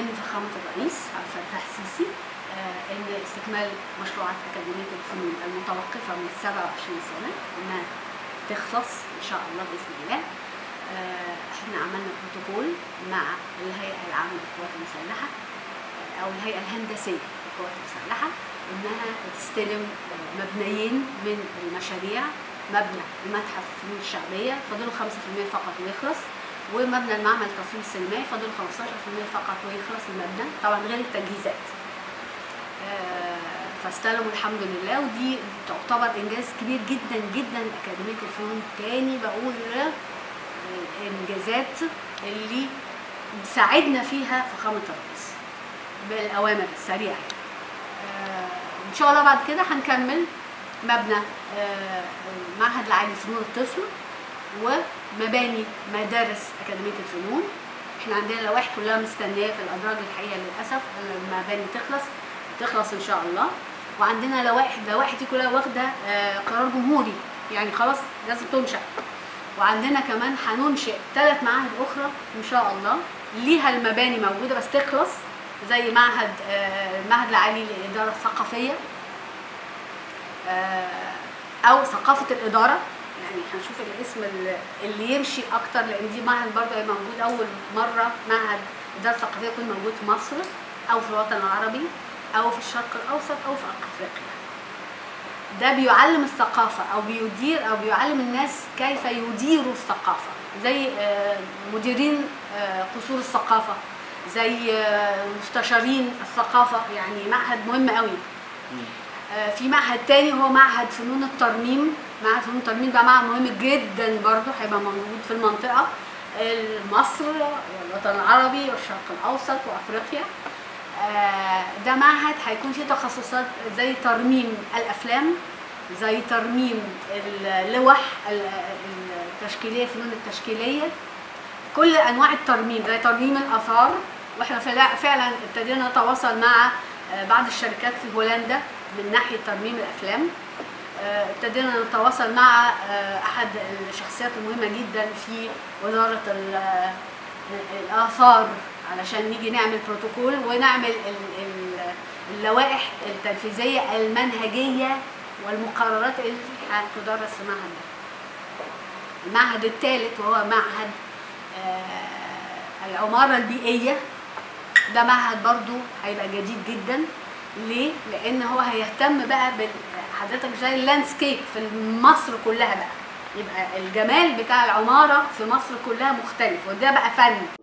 من فخامة الرئيس عبد الفتاح السيسي آه، ان استكمال مشروعات أكاديمية الفنون المتوقفة من 27 سنة انها تخلص ان شاء الله باذن الله آه، احنا عملنا بروتوكول مع الهيئة العامة للقوات المسلحة آه، او الهيئة الهندسية للقوات المسلحة انها تستلم آه، مبنيين من المشاريع مبنى المتحف الفنون الشعبية فاضله 5% فقط ويخلص ومبنى المعمل التصوير السينمائي فاضل 15% فقط ويخلص المبنى طبعا غير التجهيزات آه، فاستلموا الحمد لله ودي تعتبر انجاز كبير جدا جدا لاكاديميه الفنون تاني بقول الانجازات اللي ساعدنا فيها فخامه الرئيس بالاوامر السريعه آه، ان شاء الله بعد كده هنكمل مبنى آه، المعهد العالي لفنون الطفل ومباني مدارس اكاديميه الفنون احنا عندنا لوائح كلها مستنيه في الادراج الحقيقه للاسف المباني تخلص تخلص ان شاء الله وعندنا لوائح اللوائح دي كلها واخده آه، قرار جمهوري يعني خلاص لازم تنشا وعندنا كمان هننشئ ثلاث معاهد اخرى ان شاء الله ليها المباني موجوده بس تخلص زي معهد آه، المعهد العالي للاداره الثقافيه آه، او ثقافه الاداره يعني هنشوف الاسم اللي- اللي يمشي اكتر لان دي معهد برضه هيبقى موجود اول مره معهد اداره ثقافيه يكون موجود في مصر او في الوطن العربي او في الشرق الاوسط او في افريقيا ده بيعلم الثقافة أو بيدير أو بيعلم الناس كيف يديروا الثقافة زي آه، مديرين آه، قصور الثقافة زي آه، مستشارين الثقافة يعني معهد مهم قوي آه، في معهد تاني هو معهد فنون الترميم معهد فنون الترميم ده معهد مهم جدا برضه هيبقى موجود في المنطقة مصر والوطن العربي والشرق الأوسط وأفريقيا آه، ده معهد هيكون فيه تخصصات زي ترميم الافلام زي ترميم اللوح ال- التشكيليه الفنون التشكيليه كل انواع الترميم زي ترميم الاثار واحنا فعلا- فعلا ابتدينا نتواصل مع آه، بعض الشركات في هولندا من ناحيه ترميم الافلام آه، ابتدينا نتواصل مع آه، احد الشخصيات المهمه جدا في وزاره ال- الاثار علشان نيجي نعمل بروتوكول ونعمل ال- ال- اللوائح التنفيذيه المنهجيه والمقررات اللي هتدرس في المعهد ده. المعهد الثالث وهو معهد آه، العماره البيئيه ده معهد برضو هيبقى جديد جدا ليه؟ لان هو هيهتم بقى بال حضرتك زي اللاندسكيب في مصر كلها بقى يبقى الجمال بتاع العماره في مصر كلها مختلف وده بقى فن